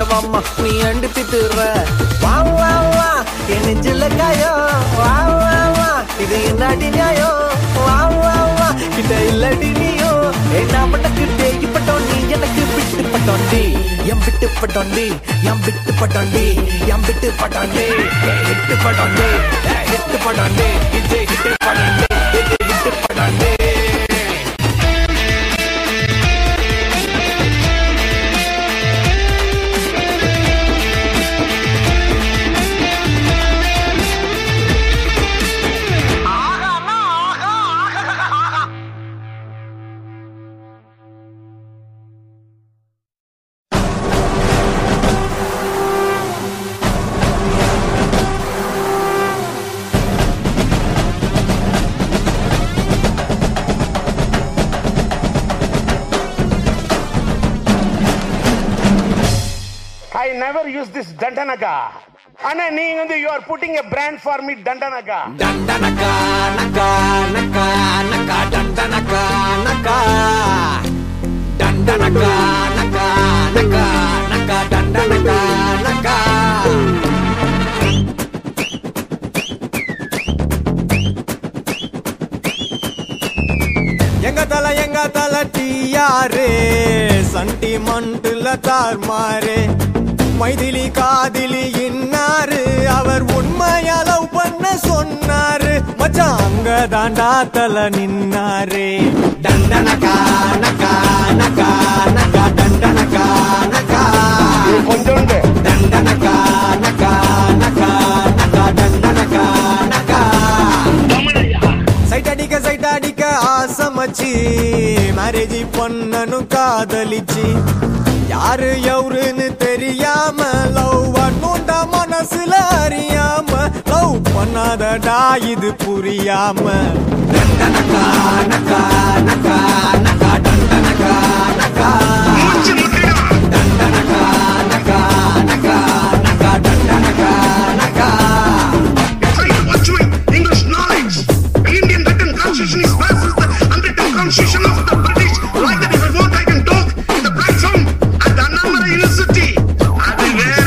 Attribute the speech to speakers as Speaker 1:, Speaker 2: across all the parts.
Speaker 1: வாமா நீ அண்டு திட்டுற வா வா வா என் நெஞ்சில காயம் வா வா வா இது என்னடி நியாயம் வா வா வா கிட்ட இல்லடி நீயோ என்ன மட்டக்கிட்டே இப்பட்டோம் நீ எனக்கு விட்டு பட்டோண்டி எம் விட்டு பட்டோண்டி எம் விட்டு பட்டோண்டி எம் விட்டு பட்டோண்டி ஹிட்டு பட்டோண்டி ஹிட்டு பட்டோண்டி இது ஹிட்டு பட்டோண்டி இது ஹிட்டு பட்டோண்டி
Speaker 2: ஐ நெவர் யூஸ் திஸ் தண்டனகா ஆனா நீங்க வந்து you are putting a brand for me தண்டனகா
Speaker 1: Dandanaka, naka, naka, naka, dandanaka, naka. Dandanaka, naka, naka, naka, dandanaka, naka.
Speaker 3: எங்க தல எங்க தல டியாரு சண்டி மண்டுல தார்மாரு மைதிலி காதிலி இன்னாரு அவர் உண்மையா லவ் பண்ண சொன்னாரு மச்சான் அங்க தாண்டா தல நின்னாரு
Speaker 1: Dandanaka, naka, naka, naka, dandanaka, naka.
Speaker 2: கொஞ்சோண்டு
Speaker 1: Dandanaka, naka, naka, naka, dandanaka, naka.
Speaker 3: Sight அடிக்க சைட் அடிக்க ஆசமச்சி மேரேஜ் பண்ணனும் காதலிச்சு யாரு எவருன்னு தெரியாம லவ் பண்ணுண்டா மனசுல அறியாம லவ் பண்ணாதடா இது புரியாம
Speaker 1: Dandanaka, naka, naka, naka, dandanaka, naka. Dandanaka, naka, naka, naka, dandanaka, naka.
Speaker 4: English knowledge. The Indian written constitution is versus the unwritten constitution of the British. Like that, if I want, I can talk in the platform at the Annamala University. அது வேற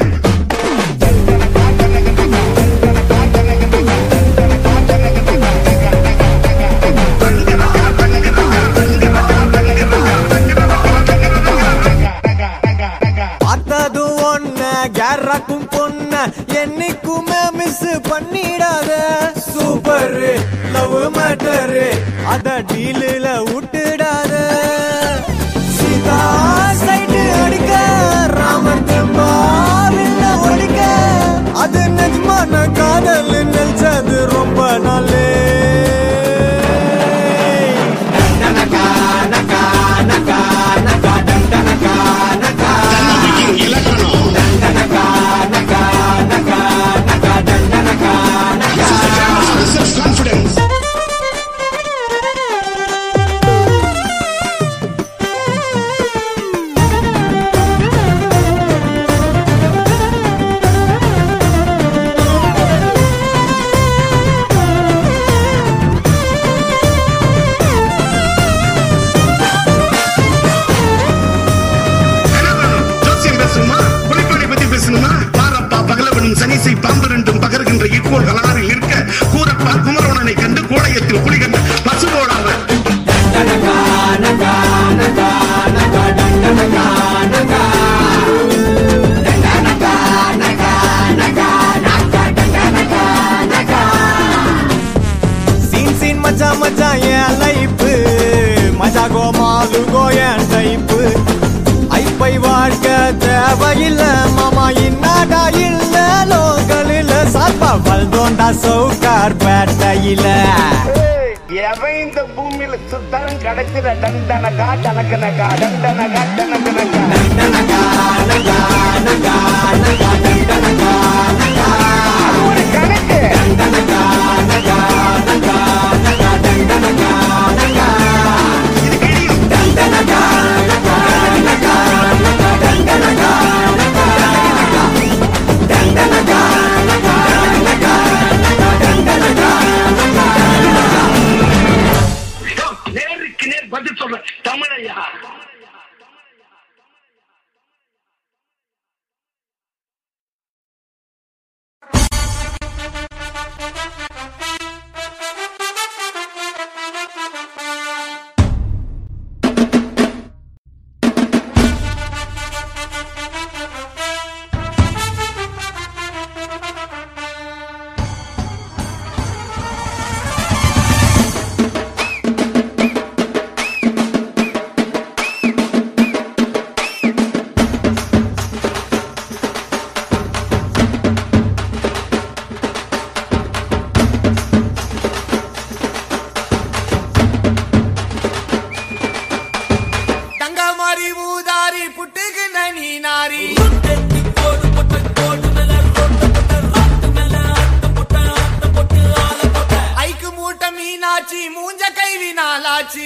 Speaker 3: பார்த்ததும் ஒன்ன கேரக்கும் பொண்ண என்னைக்குமே miss பண்ணிடாத super love matter அத டீலில் விட்டுடாத Sita side அடிக்க ராமர் தெம்பாவில்ல ஒடிக்க அது நிஜமான காதல் நினைச்சது ரொம்ப நாளே
Speaker 1: Dandanaka, naka, naka, naka, dandanaka, naka.
Speaker 4: இலக்கணம்
Speaker 1: Dandanaka, naka, naka, naka, dandanaka, naka.
Speaker 4: Self confidence என்ன வேணும்? ஜோசியம் பேசணுமா புலிப்பாடி பத்தி பேசணுமா பாரப்பா பகலவனும் சனிசை பாம்பு ரெண்டும் பகர்கின்ற இக்கோள்கள் ஆறில் நிற்க கூரப்பா குமரவனனை கண்டு கோடையத்தில் குளி கண்ட பசுபோடாவர்
Speaker 1: Dandanaka, naka, naka, naka, dandanaka, naka. Dandanaka, naka, naka, naka, dandanaka, naka.
Speaker 3: Scene scene மச்சா மச்சா என் லைப்பு மஜா கோமாலு கோயன் டைப்பு ஐப்பை வாழ்க்க தேவையில்ல மாமா இன்னாடா இல்ல லோக்கலில் சாப்பா வல்தோண்டா சவுக்கார் பேட்டையில
Speaker 2: எவன் இந்த பூமியில சுத்தாலும் கிடைச்சிட டண்டனகா டனக்கனகா டண்டனகா டனக்கனகா
Speaker 1: Dandanaka, naka, naka, naka, dandanaka, naka.
Speaker 2: அது ஒரு கணக்கு
Speaker 1: Dandanaka, naka, naka, naka, dandanaka, naka. Dandanaka, naka, naka, naka, dandanaka, naka. Dandanaka, naka, naka, naka, dandanaka, naka.
Speaker 4: நேருக்கு நேர் பதில் சொல்ற தமிழையா
Speaker 5: மீனாட்சி மூஞ்ச கைவி நாளாச்சி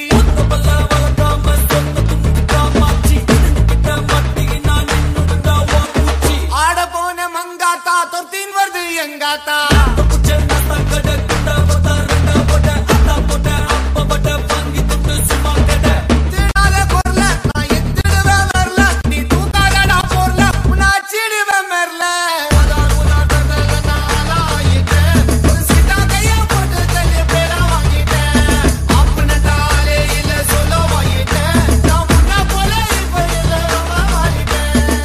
Speaker 5: ஆட போன மங்காத்தா தொத்தின் வருது எங்காத்தா திடாத பொருள, நான் எத்திடுவேன் வரல. நீ தூக்காதடா பொருள, உன்னை அச்சிடுவேன் மெர்ல. அதான் உன்னார் தந்தல நான் ஆயிட்டேன். ஒரு சிட்டா கையா போட்டு தள்ளி பேரா வாங்கிட்டேன். அப்படின்னுட்டாலே இல்ல சொல்ல வாங்கிட்டேன். நான் முன்ன போல இப்ப இல்ல ரொம்ப மாறிட்டேன்.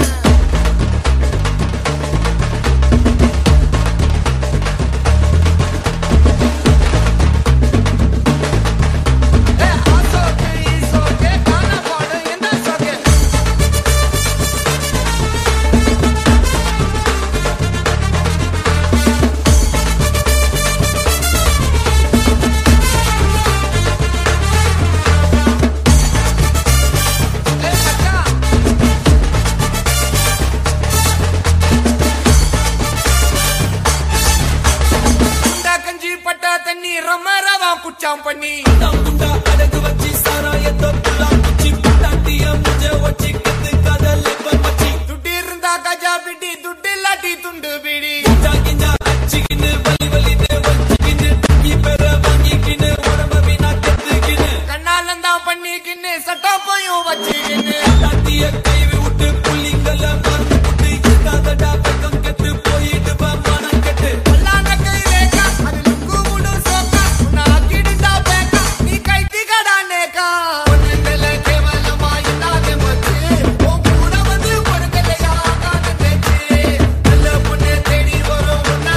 Speaker 5: ஏ, ஆசோக்கு, ஈசோக்கு, காண பாடு, எந்த சோக்கு? ஏ, மச்சான். குண்டா கஞ்சி பட்டா தண்ணி ரம ரவா குச்சாம் பண்ணி துட்டு இருந்தா கஜா பிடி துட்டு இல்லாட்டி துண்டு பிடி கண்ணாலந்தான் பண்ணிக்கின்னு சட்டப்பையும் வச்சுக்கின்னு பல்லான கை ரேகா, அது லுங்கு முடு சோக்கா, உன்னை ஆக்கிடுண்டா பேக்கா, நீ கைத்தி கடா நேக்கா. பொண்ணுங்கள கேவலமா இல்லாத மச்சு, உன் கூட வந்து பொறுக்கலையா காது பேச்சு. நல்ல பொண்ணு தேடி வரும் உன்னை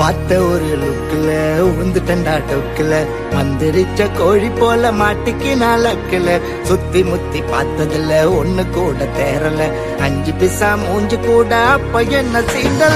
Speaker 1: பார்த்த ஒரு லுக்குல உந்துட்டண்டா டொக்குல மந்திரிச்ச கோழி போல மாட்டிக்கு நாளக்குல சுத்தி முத்தி பார்த்ததுல ஒண்ணு கூட தேரல அஞ்சு பிசா மூஞ்சு கூட அப்ப என்ன சீண்டல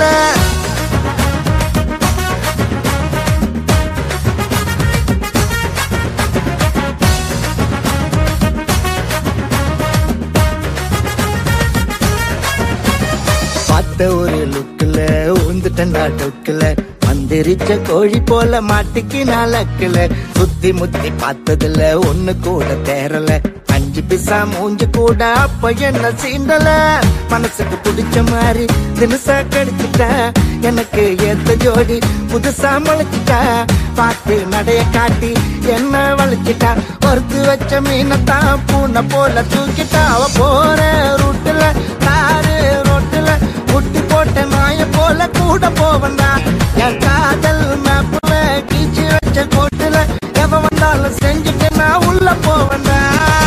Speaker 1: பார்த்த ஒரு லுக்குல உந்துட்டண்டா டொக்குல மந்திரிச்ச கோழி போல மாட்டிக்கு நாளக்குல சுத்தி முத்தி பார்த்ததுல ஒண்ணு கூட தேரல அஞ்சு பிசா மூஞ்சு கூட அப்ப என்ன சீண்டல மனசுக்கு பிடிச்ச மாதிரி தினசா கடிச்சிட்டா எனக்கு ஏத்த ஜோடி புதுசா முளைச்சிட்டா பார்த்து நடைய காட்டி என்ன வளைச்சிட்டா ஒருத்து வச்ச மீனத்தான் பூனை போல தூக்கிட்டா அவ போற ரூட்டுல தாரு ரோட்டுல முட்டி போட்ட நாய போல கூட போவண்டா என் காதல் மேப்புல கீச்சு வச்ச கோட்டுல எவ வந்தாலும் செஞ்சுட்டு நான் உள்ள போவண்டா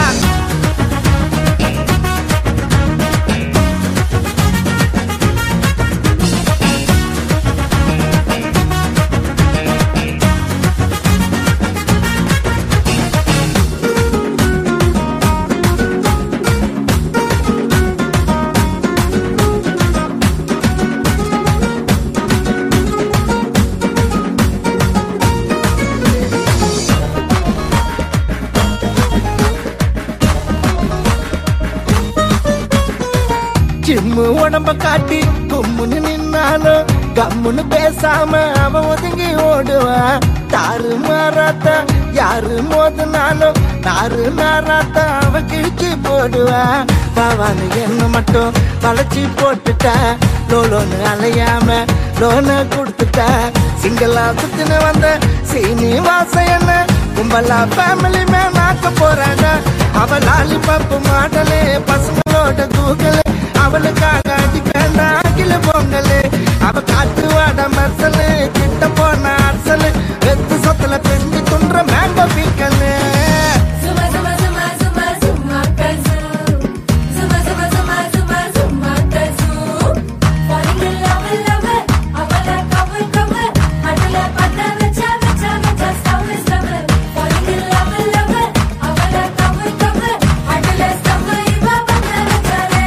Speaker 1: ஜிம்மு உடம்ப காட்டி கும்முன்னு நின்னாலும் கம்முன்னு பேசாம அவன் ஒதுங்கி ஓடுவான் தாறு மாறாத்தா யாரு மோதினாலும் நாறு நாராத்தா அவன் கிழிச்சு போடுவான் பாவான்னு என்ன மட்டும் வளைச்சி போட்டுட்டா லோலோன்னு அலையாம லோனை கொடுத்துட்டா சிங்களா சுத்தின வந்த சீனிவாச என்ன கும்பலா ஃபேமிலி மேன் ஆக்க போறாங்க அவ லாலிபாப்பு மாடலே பசங்களோட கூகலே அவளுக்காக அடிப்பேண்டா அகில பொங்கலு அவ காட்டு வாட மசலு கிட்ட போன அரசலு வெத்து சொத்துல பெஞ்சு துன்ற மேங்கோ பீக்கலு
Speaker 6: Zuma zuma zuma zuma zuma kazoo. Zuma zuma zuma zuma zuma kazoo. Falling in love with lover. அவளை cover cover. அதுல பத்த வச்சா வச்சா வச்சா stove is lover. Falling in love with lover. அவளை cover cover. அதுல stove இவ பத்த வச்சாலே.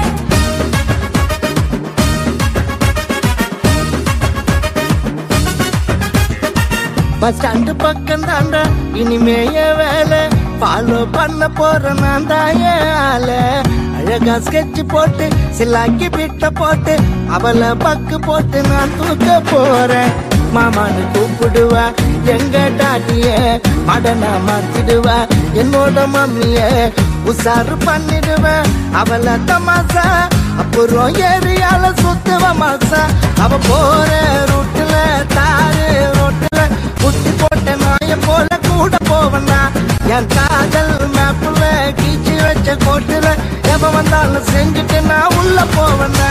Speaker 1: பஸ் ஸ்டாண்டு பக்கம் தாண்டா இனிமேய வேலை ஃபாலோ பண்ண போற நான் தான் ஏன் ஆள அழகா ஸ்கெட்ச் போட்டு சிலாக்கி பிட்ட போட்டு அவளை பக்கு போட்டு நான் தூக்க போறேன் மாமான்னு கூப்பிடுவா எங்க டாட்டிய மடனா மாத்திடுவா என்னோட மம்மிய உசாரு பண்ணிடுவேன் அவளை தமாசா அப்புறம் ஏரியால சுத்துவ மாசா அவ போற ரூட்டுல தாரு ரோட்டுல குட்டி போட்ட நாய போல கூட போவனா என் காதல் மேப்புல கீச்சு வச்ச கோட்டுல எவ வந்தாலும் செஞ்சுட்டு நான் உள்ள போவனா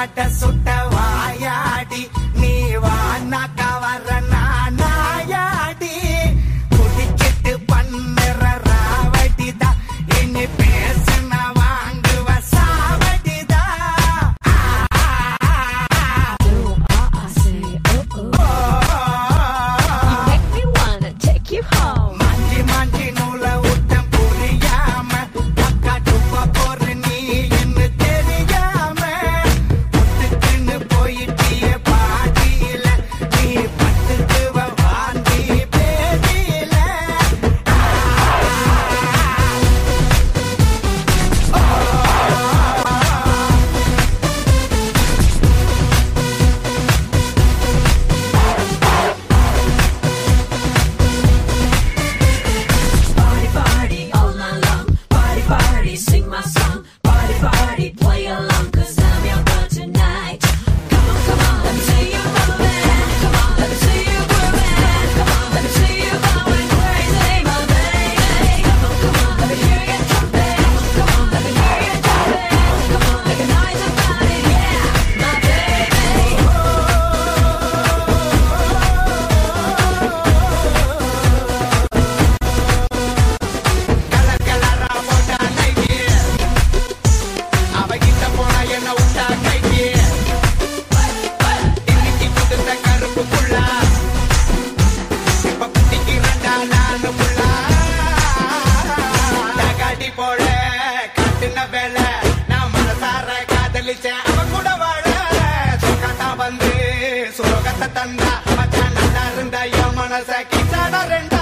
Speaker 5: வாட்ட சுட்ட வாயாடி நீ வானாக்கா வர நாயாடி குடிச்சிட்டு பண்ணுற ராவடிதா இனி பேசுன வாங்குவ சாவடிதா மாஞ்சி மாஞ்சி நூல விட்டம் புரியாம அக்கா டுப்பா போற நீ என்ன தெரியாம புட்டுக்குன்னு போயிட்டிய பாதியில நீ பட்டுக்குவ வாந்தி பேதியில
Speaker 6: Party, party, all night long. Party, party, sing my song. Party, party, play along, cause I'm your girl tonight. Come on, come on, let me see you moving. Come on, let me see you grooving. Come on, let me see you going crazy, my baby. Come on, come on, let me hear you jumping. Come on, let me hear you jumping. Come on, make a noise about it, yeah, my baby.
Speaker 5: Colour கலரா போட்டா nightie அவகிட்ட போனா என்ன விட்டா கைட்டி இன்னைக்கு கொடுத்த கருப்பு புள்ளா இப்ப குட்டிக்கு ரெண்டா நானு புள்ளா தகாடி போட காட்டுன வேலை நான் மனசார காதலிச்சேன் அவ கூட வாழ சுகத்தா வந்து சுகத்தை தந்தா மச்சான் நல்லா இருந்தா என் மனச கிச்சாட ரெண்டா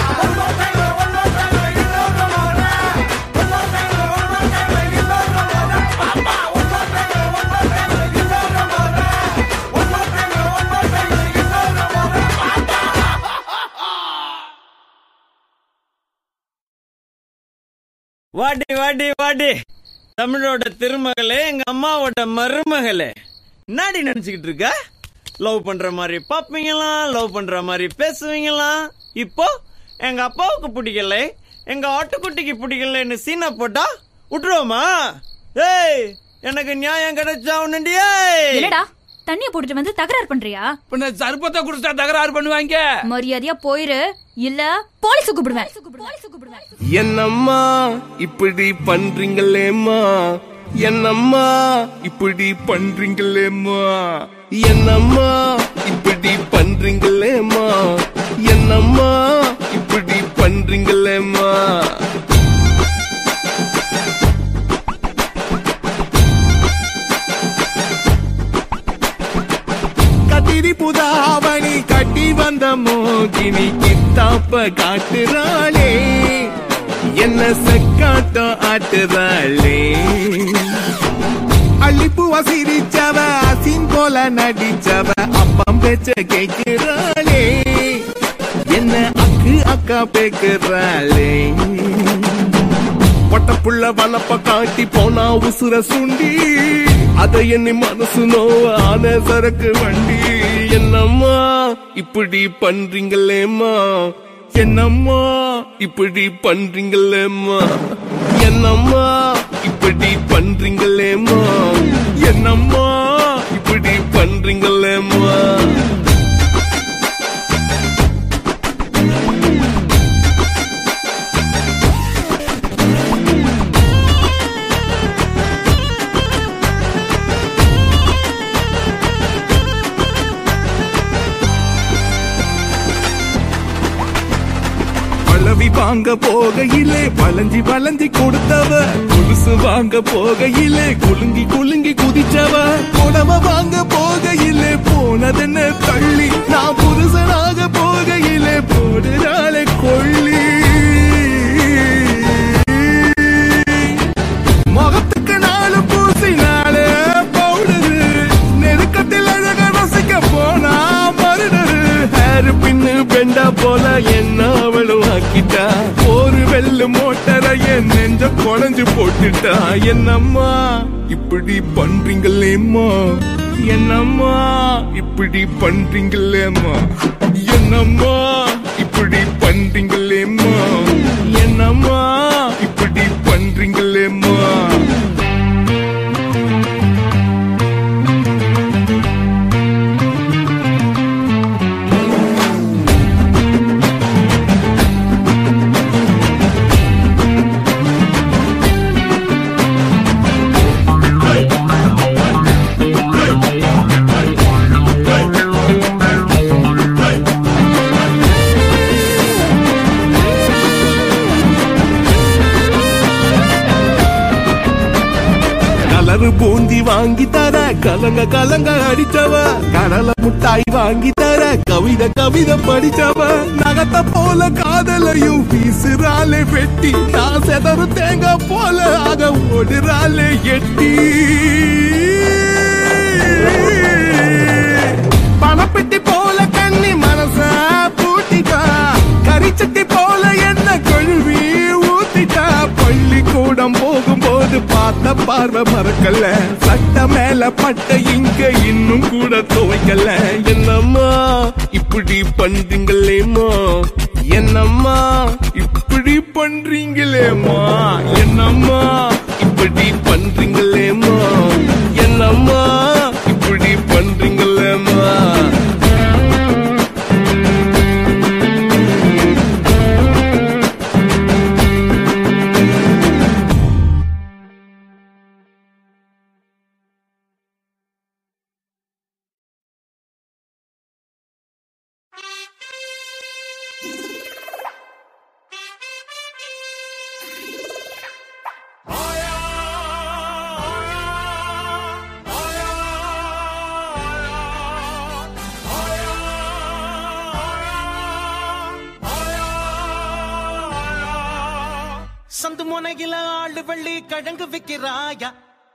Speaker 3: வாடி வாடி வாடி தமிழோட திருமகளே எங்க அம்மாவோட மருமகளே என்னாடி நினைச்சுக்கிட்டு இருக்க லவ் பண்ற மாதிரி பாப்பீங்களாம் லவ் பண்ற மாதிரி பேசுவீங்களாம் இப்போ எங்க அப்பாவுக்கு பிடிக்கல எங்க ஆட்டுக்குட்டிக்கு பிடிக்கலன்னு சீனை போட்டா விட்டுருவோமா ஏய் எனக்கு நியாயம் கிடைச்சா உன்னுண்டியே
Speaker 7: என்னடா தண்ணிய போட்டுட்டு வந்து தகராறு பண்றியா
Speaker 8: பின்ன சர்பத்தை குடிச்சா தகராறு பண்ணுவாங்க
Speaker 7: மரியாதையா போயிரு இல்ல போலீஸ் கூப்பிடுவேன் போலீஸ் கூப்பிடுவேன்
Speaker 9: என்னம்மா இப்படி பண்றீங்களேம்மா என்னம்மா இப்படி பண்றீங்களேம்மா என்னம்மா இப்படி பண்றீங்களேம்மா என்னம்மா இப்படி பண்றீங்களேம்மா கத்திரி புதாவணி கட்டி வந்த மோகினி கித்தாப்ப காட்டுறாளே என்ன செக்காட்டம் ஆட்டுறாளே அள்ளிப்பூவ சிரிச்சவ அசின் போல நடிச்சவ அப்பம் பேச்ச கேக்குறாளே என்ன அக்கு அக்கா பேக்குறாளே பட்டப்புள்ள வனப்ப காட்டி போனா உசுர சுண்டி அத எண்ணி மனசு நோவ ஆன சரக்கு வண்டி என்னம்மா இப்படி பண்றீங்களேம்மா என்னம்மா இப்படி பண்றீங்களேம்மா என்னம்மா இப்படி பண்றீங்களேம்மா என்னம்மா இப்படி பண்றீங்களேம்மா பழவி வாங்க போகையிலே வளைஞ்சி வளைஞ்சி கொடுத்தவ கொலுசு வாங்க போகையிலே குலுங்கி குலுங்கி குதிச்சவ புடவ வாங்க போகையிலே போனதென்ன தள்ளி நான் புருஷனாக போகையிலே போடுறாளே கொள்ளி முகத்துக்கு நாலு பூசினாலே பவுடரு நெருக்கத்தில் அழக ரசிக்க போனா மருடரு ஹேர் பின்னு பெண்டா போல என்ன அவளும் ஆக்கிட்டா ஒரு வெள்ளு மோட்டரை என் நெஞ்ச குழஞ்சு போட்டுட்டா என்னம்மா இப்படி பண்றீங்களேம்மா என்னம்மா இப்படி பண்றீங்களேம்மா என்னம்மா இப்படி பண்றீங்களேம்மா என்னம்மா இப்படி பண்றீங்களேம்மா வாங்கி தர கலங்க கலங்க அடிச்சவ கடலை முட்டாய் வாங்கி தர கவிதை கவிதை படிச்சவ நகத்த போல காதலையும் வீசுறாளே வெட்டி நான் செதறு தேங்காய் போல ஆக ஓடுறாளே எட்டி பணப்பெட்டி போல கண்ணி மனச பூட்டிட்டா கரிச்சட்டி போல என்ன கழுவி ஊத்திட்டா பள்ளிக்கூடம் போகும்போது பார்த்த பார்வை மறக்கல சட்ட மேல பட்ட இங்க இன்னும் கூட துவைக்கல என்னம்மா இப்படி பண்றீங்களேம்மா என்னம்மா இப்படி பண்றீங்களேம்மா என்னம்மா இப்படி பண்றீங்களேம்மா என்னம்மா இப்படி பண்றீங்களேம்மா
Speaker 1: சந்து முனையில ஆளு வள்ளி கிழங்கு விக்கிறாயா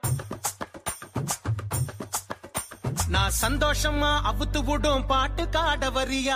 Speaker 1: நான் சந்தோஷமா அவுத்து விடும் பாட்டு காட வரியா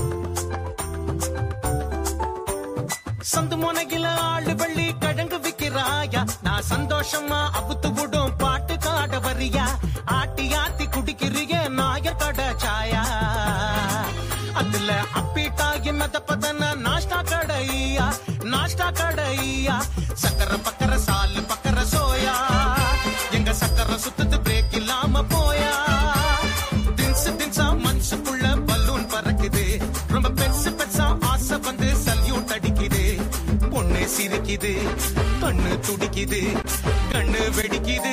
Speaker 1: சந்து முனையில ஆளு வள்ளி கிழங்கு விக்கிறாயா நான் சந்தோஷமா அவுத்து விடும் பாட்டு காட வரியா ஆட்டி ஆத்தி குடிக்கிறிய நாயர் கட சாயா அதுல அப்பீட்டா என்னத பதன நாஷ்டா கடையா நாஷ்டா கடையா சக்கர பக்கர சாலு பக்கர சோயா எங்க சக்கர சுத்தது பிரேக் இல்லாம போயா தின்சு தின்சா மனசுக்குள்ள பலூன் பறக்குது ரொம்ப பெருசு பெருசா ஆசை வந்து சல்யூட் அடிக்குது பொண்ணு சிரிக்குது கண்ணு துடிக்குது கண்ணு வெடிக்குது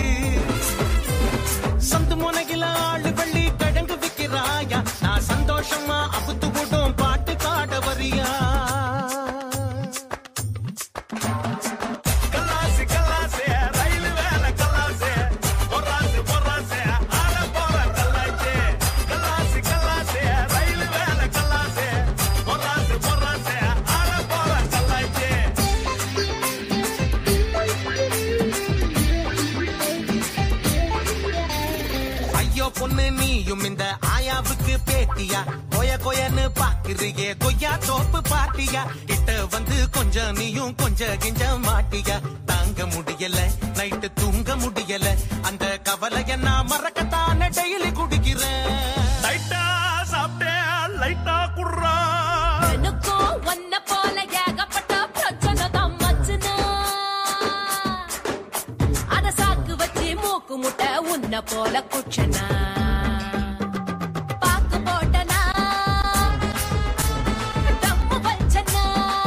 Speaker 1: சந்து முனையில ஆளு வள்ளி கிழங்கு விக்கிறாயா நான் சந்தோஷமா அபுத்து விடும் பாட்டு காட வரியா கல்லாசி கல்லாசி ரயில் வேலை கல்லாசி பொறாசு பொறாசு ஆட போற கல்லாச்சி கல்லாசி கல்லாசி ரயில் வேலை கல்லாசி பொறாசு பொறாசு ஆட போற கல்லாச்சி ஐயோ பொண்ணு நீயும் இந்த ஆயாவுக்கு பேட்டியா கொய கொயன்னு பாக்குறியே கொய்யா தோப்பு பாட்டியா கிட்ட வந்து கொஞ்சம் நீயும் கொஞ்சம் கிஞ்ச மாட்டியா தாங்க முடியல நைட்டு தூங்க முடியல அந்த கவலைய நான் மறக்கத்தானே டெய்லி குடிக்கிறேன் லைட்டா சாப்பிட்டேன் லைட்டா குடுறா
Speaker 6: எனக்கும் உன்னை போல ஏகப்பட்ட பிரச்சனை தான் மச்சுனா. அத சாக்கு வச்சு மூக்கு முட்டை உன்னை போல குச்சனா பாக்கு போட்டனா தம்மு வச்சனா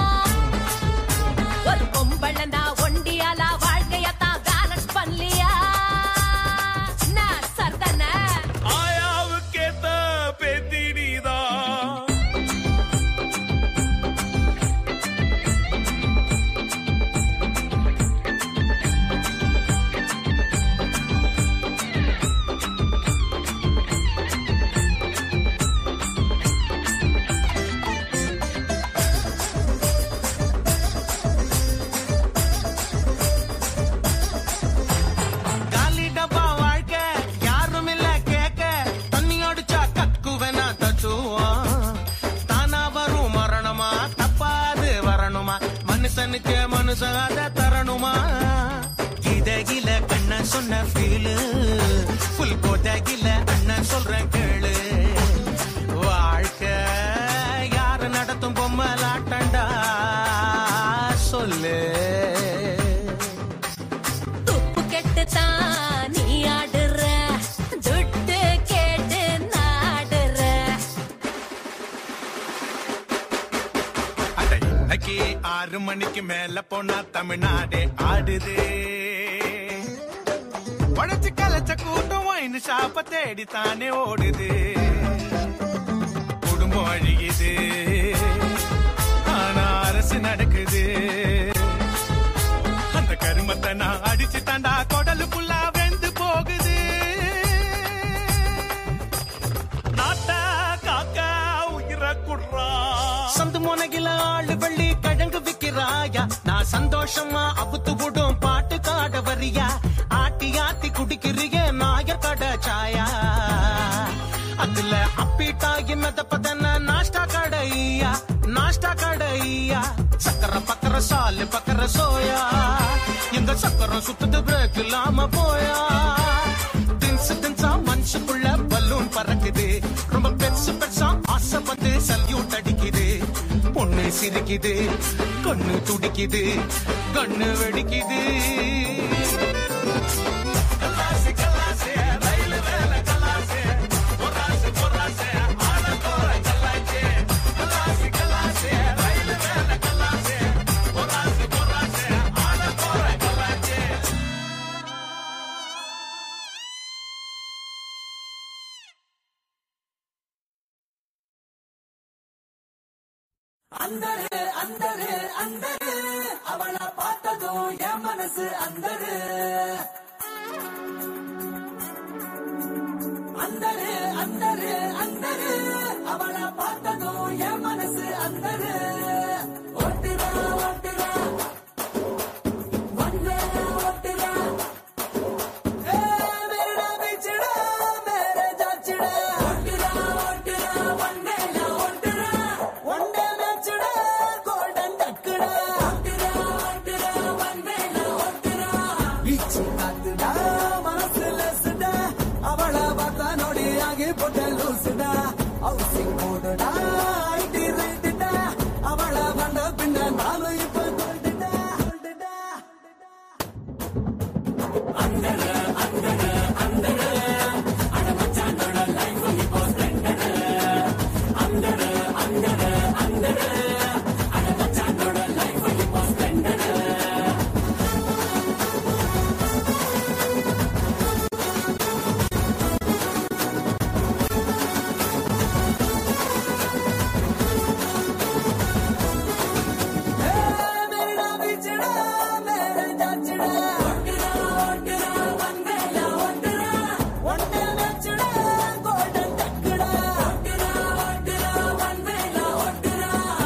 Speaker 6: ஒரு பொம்பளனா ஒண்டியாலா வாழ்க்கையத்தான் பேலன்ஸ் பண்ணலியா நான் சர்தனை
Speaker 9: ஆயாவுக்கேத்த பேத்தினிதான்
Speaker 1: காலி டப்பா வாழ்க்கை யாரும் இல்ல கேட்க தண்ணி அடிச்சா கக்குவேனா தச்சுவோம் தானா வரும் மரணமா தப்பாது வரணுமா மனுஷனுக்கு மனுஷன் அதை தரணுமா இதகில கண்ண சொன்ன ஃபீலு புல் கோட்டகில அண்ணன் சொல்றேன் கேளு வாழ்க்கை யாரு நடத்தும் பொம்மலாட்டண்டா சொல்லு
Speaker 6: துப்பு கெட்டுத்தான் நீ ஆடுற துட்டு கேட்டு நாடுற
Speaker 1: அட இன்னைக்கு ஆறு மணிக்கு மேல போனா தமிழ்நாடே ஆடுது உழைச்சு கலைச்ச கூட்டம் ஒயின் ஷாப்ப தேடி தானே ஓடுது குடும்பம் அழியுது ஆனா அரசு நடக்குது அந்த கருமத்தை நான் அடிச்சு தாண்டா குடலு புல்லா வெந்து போகுது
Speaker 10: ராயா நான் சந்தோஷமா அவுத்து விடும் பாட்டு காட வரியா ஆட்டி ஆத்தி குடிக்கிறிய நாயர் கட சாயா அதுல அப்பீட்டாகி மெதப்பதன நாஷ்டா கடையா நாஷ்டா கடையா சக்கர பக்கர சாலு பக்கர சோயா எங்க சக்கரம் சுத்துது பிரேக் இல்லாம போயா தின்சு தின்சா மனுஷுக்குள்ள பலூன் பறக்குது ரொம்ப பெருசு பெருசா ஆசைப்பட்டு சல்யூட் அடிக்குது பொண்ணு சிரிக்குது கண்ணு துடிக்குது கண்ணு வெடிக்குது கலாசி, கலாசி, ரயிலு மேல கலாசி. பொறாசு, பொறாசு, ஆட போற கலாச்சி. கலாசி, கலாசி, ரயிலு மேல கலாசி. பொறாசு, பொறாசு, ஆட போற கலாச்சி.
Speaker 5: அந்தரு அந்தரு அந்தரு அவளை பார்த்ததும் என் மனசு அந்தரு அந்தரு அந்தரு அந்தரு அவளை பார்த்ததும் என் மனசு அந்தரு ஓட்டுறா ஓட்டுறா வந்தரா ஓட்டுறா ஏ மேரடா பீச்சுடா மேரே ஜாச்சுடா ஓட்டுறா ஓட்டுறா வந்தேலா ஓட்டுறா ஒண்டே மேட்சுடா கோல்டன் டக்குடா ஓட்டுறா ஓட்டுறா வந்தேலா ஓட்டுறா பீச்சு காத்துடா மனசு லசுடா அவளை பார்த்தா நோடி ஆகி போட்ட லூசுடா ஹவுசிங் போடுடா ஐடி ரைட்டுடா அவளை வந்த பின்ன நானும் இப்ப கோல்டுடா கோல்டுடா मेरा बिछड़ा मेरे जाचड़ा ओटरा ओटरा वंदेला ओटरा वंदे नचड़ा गोल्डन टकड़ा ओटरा ओटरा वंदेला ओटरा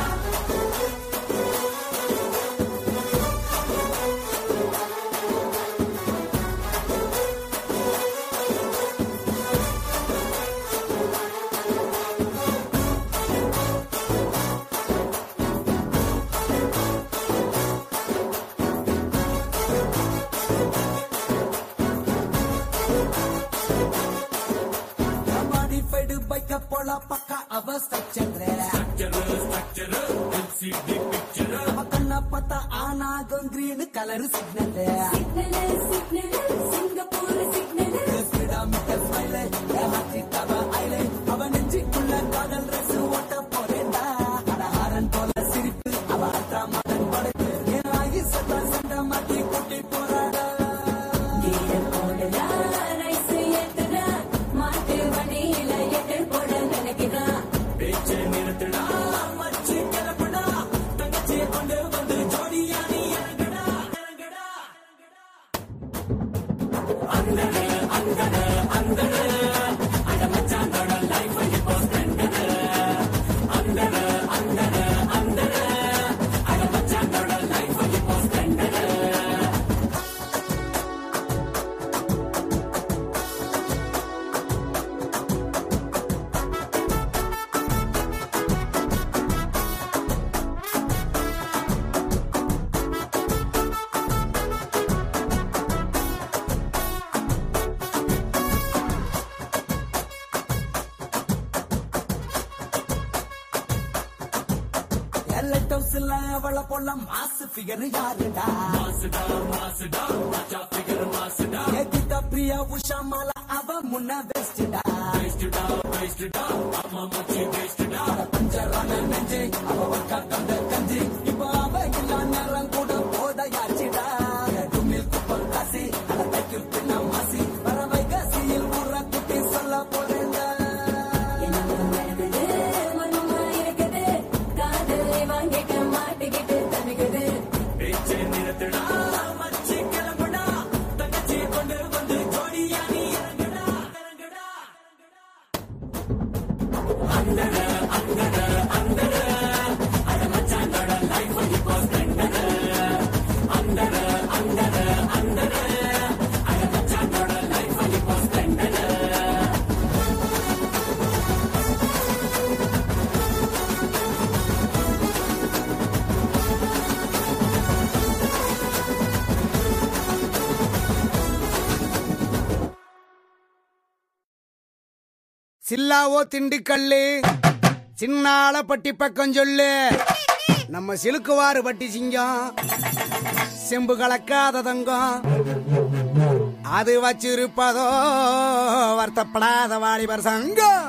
Speaker 5: மாடிஃபைடு பைக்க போல பக்கா அவ ஸ்ட்ரக்சர் அவ கண்ண பார்த்தா ஆனாகும் கிரீன் கலர் சிக்னல் அவ நெஞ்சுக்குள்ள காதல் ரசு ஓட்ட போறேன்டா அடஹாரன் போல சிரிப்பு அவ அத்தா மதன் படைப்பு என் ஆகி சத்தா சண்டை மாட்டி கூட்டி போறாடா பேச்சை நிறுத்துடா மச்சி கிளப்புடா தங்கச்சியை கொண்டு வந்து ஜோடியா நீ இறங்குடா இறங்குடா லைட் ஹவுஸ்ல அவள போல மாசு ஃபிகர் யாருடா மாசுடா மாசுடா மச்சா ஃபிகர் மாசுடா ஏகிட்ட பிரியா உஷா மாலா அவ முன்ன வெஸ்டடா வெஸ்டடா வெஸ்டடா அம்மா மச்சி வெஸ்டடா பஞ்சரான நெஞ்சே அவ வக்கா கந்த கஞ்சி இப்ப அவ இல்ல நேரம் கூட போதையாச்சுடா கும்மில் குப்பம் காசி அட தைக்கும் பின்ன மாசி வரவை காசியில் ஊற குட்டி சொல்ல போறேன்டா பேச்சை நிறுத்துடா மச்சி கிளம்புடா தங்கச்சி கொண்டு வந்து ஜோடியா நீ இறங்குடா இறங்குடா அந்தர அந்தர அந்தர அட மச்சானோட லைஃப் இப்போ ஸ்பெண்ட்
Speaker 11: சில்லாவோ திண்டுக்கல்லு சின்னால பட்டி பக்கம் சொல்லு நம்ம சிலுக்குவாறு பட்டி சிங்கம் செம்பு கலக்காத தங்கம் அது வச்சிருப்பதோ வருத்தப்படாத வாலிபர் சங்கம்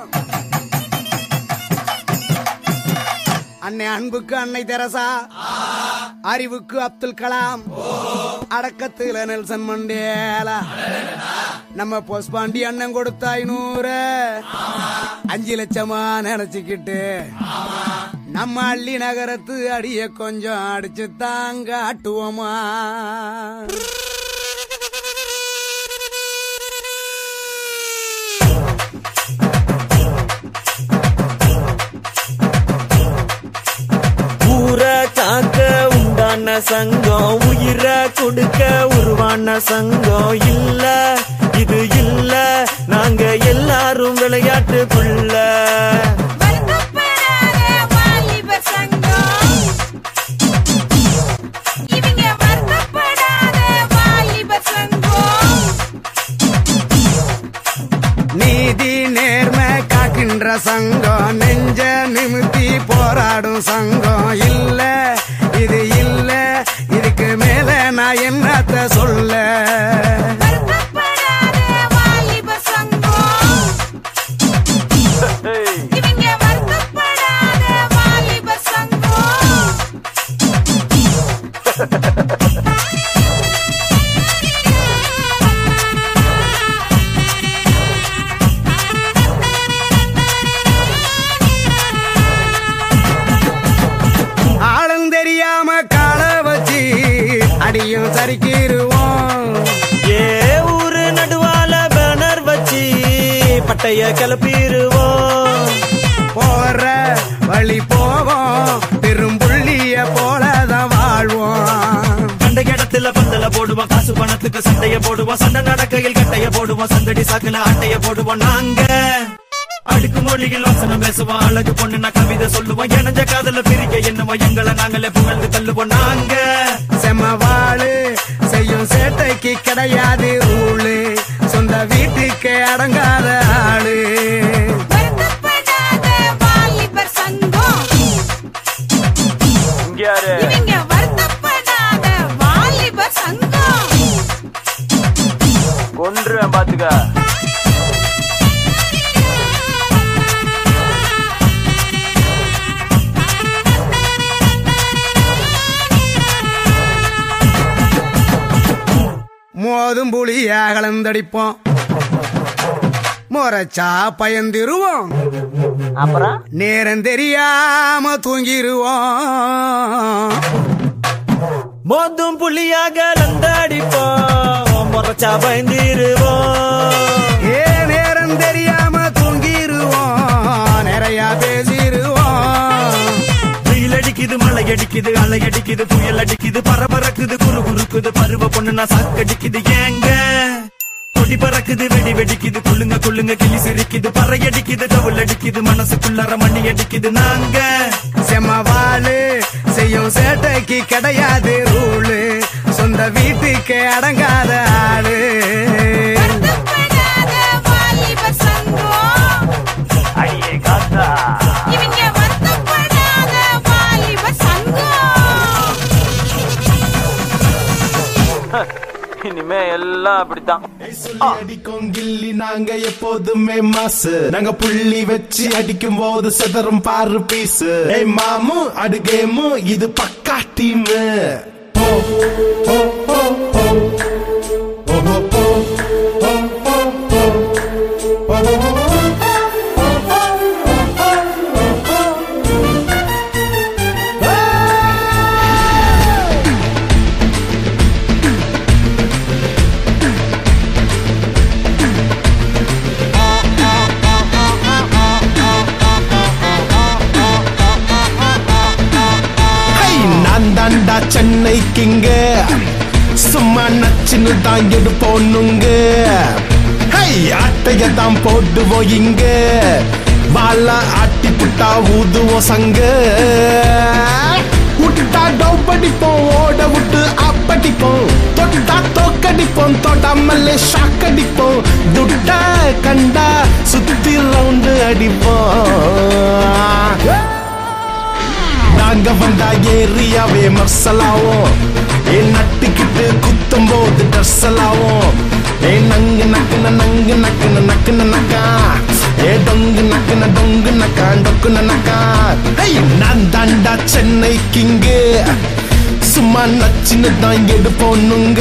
Speaker 11: அன்னை அன்புக்கு அன்னை தெரசா அறிவுக்கு அப்துல் கலாம் அடக்கத்துல நெல்சன் மண்டேலா நம்ம பொஸ்பாண்டி அண்ணன் கொடுத்த ஐநூறு அஞ்சு லட்சமா நினைச்சுக்கிட்டு நம்ம அள்ளி நகரத்து அடிய கொஞ்சம் அடிச்சு தாங்க ஆட்டுவோமா
Speaker 3: ஊரை காக்க உண்டான சங்கம் உயிரை கொடுக்க உருவான சங்கம் இல்ல இது இல்ல நாங்க எல்லாரும் விளையாட்டுக்குள்ள
Speaker 11: நீதி நேர்மை காக்கின்ற சங்கம் நெஞ்ச நிமித்தி போராடும் சங்கம் இல்ல இது இல்ல இதுக்கு மேல நான் என்னத்த சொல்ல ஆளும் தெரியாம கால வச்சு அடியும் சரிக்கிருவோம்
Speaker 3: ஏ ஊரு நடுவால பேனர் வச்சு பட்டைய கிளப்பிடுவோம்
Speaker 11: போற வழி போவோம் பெரும்புள்ளிய போலதான் வாழ்வோம்
Speaker 3: கண்ட இடத்துல பந்தல போடுவோம் காசு பணத்துக்கு சண்டைய போடுவோம் சண்டை நடக்கையில் கட்டைய போடுவோம் சந்தடி சாக்குல அட்டைய போடுவோம் நாங்க அடுக்கு மொழியில் வசனம் பேசுவோம் அழகு பொண்ணு நான் கவிதை சொல்லுவோம் இணைஞ்ச காதல பிரிக்க என்னவோ எங்களை நாங்களே புகழ்ந்து தள்ளுவோம் நாங்க
Speaker 11: செம்ம வாழு செய்யும் சேட்டைக்கு கிடையாது ரூலு சொந்த வீட்டுக்கு அடங்காத ஆளு
Speaker 3: கொன்றுவேன் பாத்துக்க
Speaker 11: மோதும் புளிய கலந்தடிப்போம் முறைச்சா பயந்திருவோம்
Speaker 3: அப்புறம்
Speaker 11: நேரம் தெரியாம தூங்கிருவோம்
Speaker 3: மோதும் புள்ளியாக லந்தாடிப்போம் முறைச்சா பயந்திருவோம்
Speaker 11: ஏ நேரம் தெரியாம தூங்கிருவோம் நிறைய பேசிருவோம்
Speaker 3: வெயில் அடிக்குது மழை அடிக்குது அலை அடிக்குது புயல் அடிக்குது பரபரக்குது குறு குறுக்குது பருவ பொண்ணு நான் சாக்கடிக்குது ஏங்க கொடி பறக்குது வெடி வெடிக்குது குள்ளுங்க குள்ளுங்க கிளி சிரிக்குது பறை அடிக்குது டவுல் அடிக்குது மனசுக்குள்ளார மணி அடிக்குது நாங்க
Speaker 11: செம்ம வாழு செய்யும் சேட்டைக்கு கிடையாது ரூலு சொந்த வீட்டுக்கு அடங்காத ஆளு
Speaker 3: ஐயே காத்தா இனிமே எல்லாம் அப்படித்தான்
Speaker 12: அடிக்கும் கில்லி நாங்க எப்போதுமே மாசு நாங்க புள்ளி வச்சு அடிக்கும் போது செதறும் பாரு பீசு ஏய் மாமு அடு கேமு இது பக்கா டீம் ஹை, நான் தாண்டா சென்னை கிங்க சும்மா நச்சுன்னு தான் எடுப்போனுங்க ஹை ஆட்டைய தான் போடுவோம் இங்க வாழ ஆட்டி புட்டா ஊதுவோம் சங்க விட்டா டவுப்படிப்போம் ஓட விட்டு அப்படிப்போம் தொட்டா தோக்கடிப்போம் தொடாமலே ஷாக்கடிப்போம் துட்ட கண்டா சுத்தி ரவுண்டு அடிப்போம் நாங்க வந்தா ஏரியாவே மர்சலாவும் ஏ நட்டுக்கிட்டு குத்தும் போது டர்சலாவும் ஏ நங்கு நக்குன நங்கு நக்குன நக்குன நக்கா ஏ டொங்கு நக்குன டொங்கு நக்கா டொக்குன நக்கா ஏய், நான் தாண்டா சென்னை கிங்கு சும்மா நச்சுன்னு தான் எடுப்போனுங்க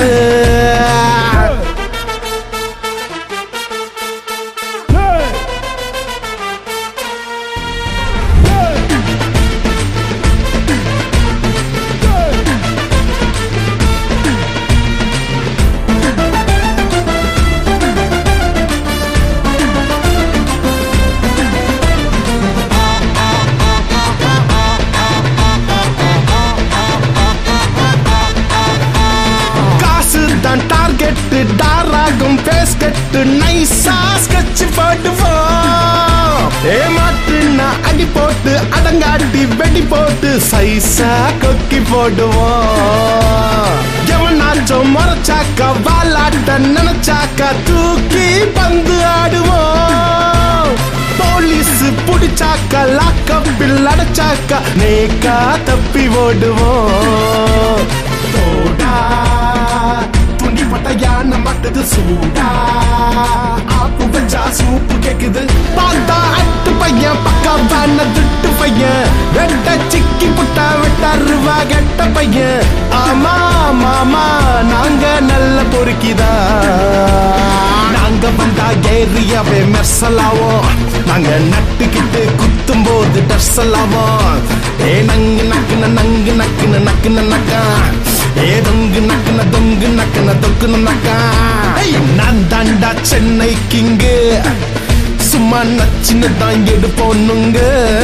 Speaker 12: காசு தான் டார்கெட் டாராகும் பேஸ் கட்டு நைஸா ஸ்கெட்ச் போட்டுவோம் ஏமாட்டுனா அடி போட்டு அடங்காட்டி வெடி போட்டு சைஸா கொக்கி போடுவோம் எவனாச்சும் முறைச்சாக்கா வாலாட்ட நினைச்சாக்கா தூக்கி பந்து ஆடுவோம் போலீஸ் புடிச்சாக்கா லாக்கப்பில் அடைச்சாக்கா நேக்கா தப்பி ஓடுவோம் தோடா துணி பட்ட யானை மட்டுது சூடா ஆப்பு வச்சா சூப்பு கேக்குது பார்த்தா அட்டு பையன் பக்கா வேன திட்டு பையன் வெட்ட சிக்கி புட்டா வெட்டாருவா கெட்ட பையன் ஆமா மாமா நாங்க நல்ல பொறுக்கிதா நாங்க வந்தா ஏரியாவே மெர்சலாவோம் நாங்க நட்டுக்கிட்டு குத்தும் போது டர்சலாவோம் ஏ நங்கு நக்குன நங்கு நக்குன நக்குன நக்கா ஏ தொங்கு நக்குன தொங்கு நக்குன தொக்குன நக்கா ஏய், நான் தாண்டா சென்னை கிங்கு சும்மா நச்சுன்னு தான் எடுப்போனுங்க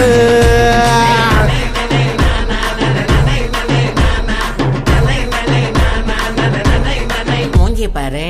Speaker 13: மூஞ்சி பாரு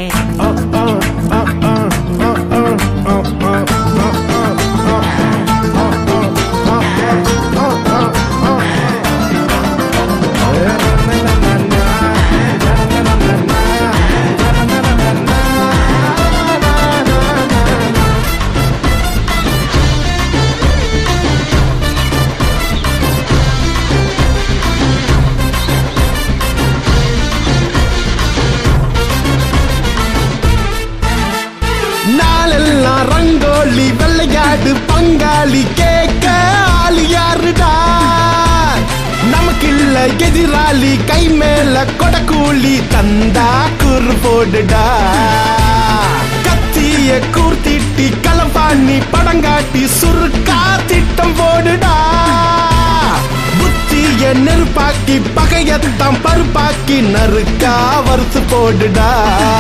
Speaker 12: நாளெல்லாம் ரங்கோலி வெள்ளையாடு பங்காளி கேட்க ஆளு யாருடா நமக்கு இல்ல எதிராளி கை மேல கொடக்கூலி தந்தா குறு போடுடா கத்திய கூர்த்திட்டி களப்பாணி படங்காட்டி சுருக்கா திட்டம் போடுடா புத்திய நெருப்பாக்கி பகையத்தான் பருப்பாக்கி நறுக்கா வறுத்து போடுடா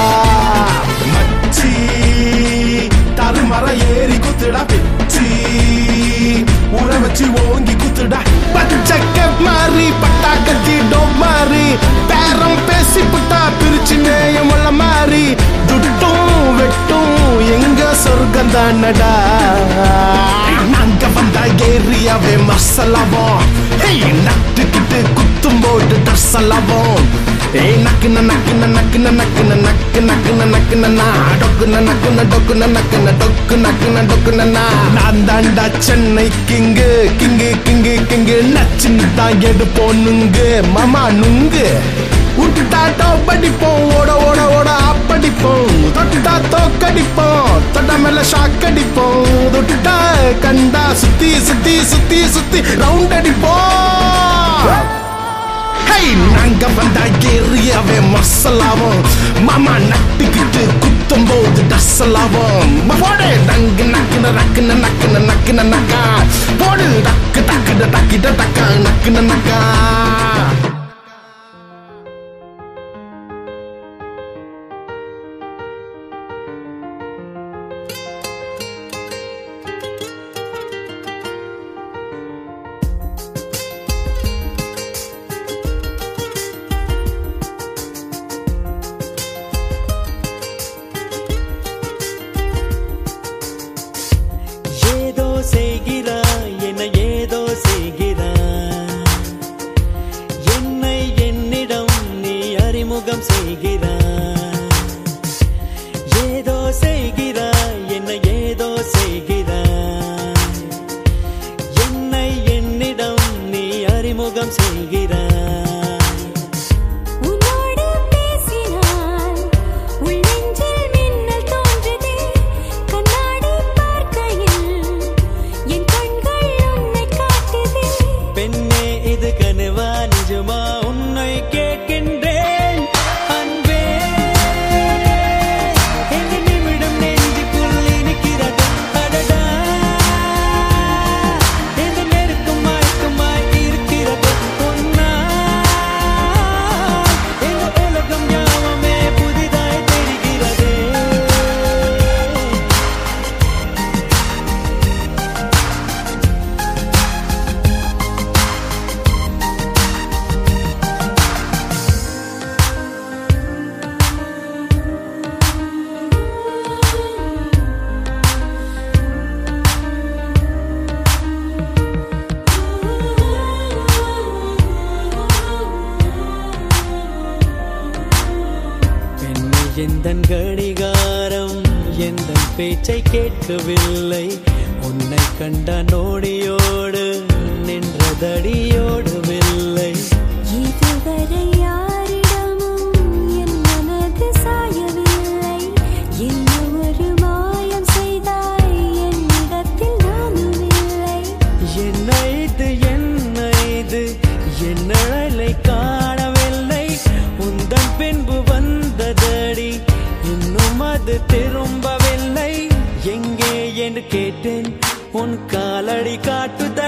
Speaker 12: மச்சி தருமர ஏறி குத்துடா பிச்சி ஊற வச்சு ஓங்கி குத்துடா பச்சக்க மாறி பட்டா கத்தி டோப் மாறி பேரம் பேசி புட்டா பிரிச்சு நேயம் உள்ள மாறி துட்டும் வெட்டும் எங்க சொர்க்கம் தானடா நாங்க வந்தா ஏரியாவே மசலாவோம் ஏய் நட்டுக்கிட்டு குத்தும் போது டர்சலாவோம் ஏய் நக்குன நக்குன நக்குன நக்குன நக்கு நக்குன நக்குன நா டொக்குன நக்குன டொக்குன நக்குன டொக்கு நக்குன டொக்குன நா நான் தாண்டா Chennai king king king king நச்சுன்னு தான் எடுப்போனுங்க மாமா நுங்கு உட்டாட்டோ படிப்போம் ஓட ஓட ஓட அப்படிப்போம் தொட்டா தோக்கடிப்போம் தொட்ட மேல ஷாக் அடிப்போம் தொட்டா கண்டா சுத்தி சுத்தி சுத்தி சுத்தி ரவுண்ட் அடிப்போம் ஹை நாங்க வந்தா ஏரியாவே மசலாவும் மாமா நட்டுக்கிட்டு குத்தும் போது டசலாவும் போடு நங்கு நக்குன நக்குன நக்குன நக்குன நக்கா போடு டக்கு டக்கு டக்கிட்ட டக்கா நக்குன நக்கா
Speaker 14: ஏதோ செய்கிறாய் என ஏதோ செய்கிறாய்
Speaker 13: உந்தன் கடிகாரம் எந்த பேச்சை கேட்கவில்லை உன்னை கண்ட நோடியோடு நின்றதடியோடவில்லை
Speaker 6: இதுவரை யாரிடமும் என் மனது சாயவில்லை என்ன ஒரு மாயம் செய்தாய் என்னிடத்தில் நானும் இல்லை
Speaker 13: என்ன இது என்ன இது என் நிழலை காணவில்லை உந்தன் பின்பு வந்ததடி இன்னும் அது திரும்பவில்லை எங்கே என்று கேட்டேன் உன் காலடி காட்டுத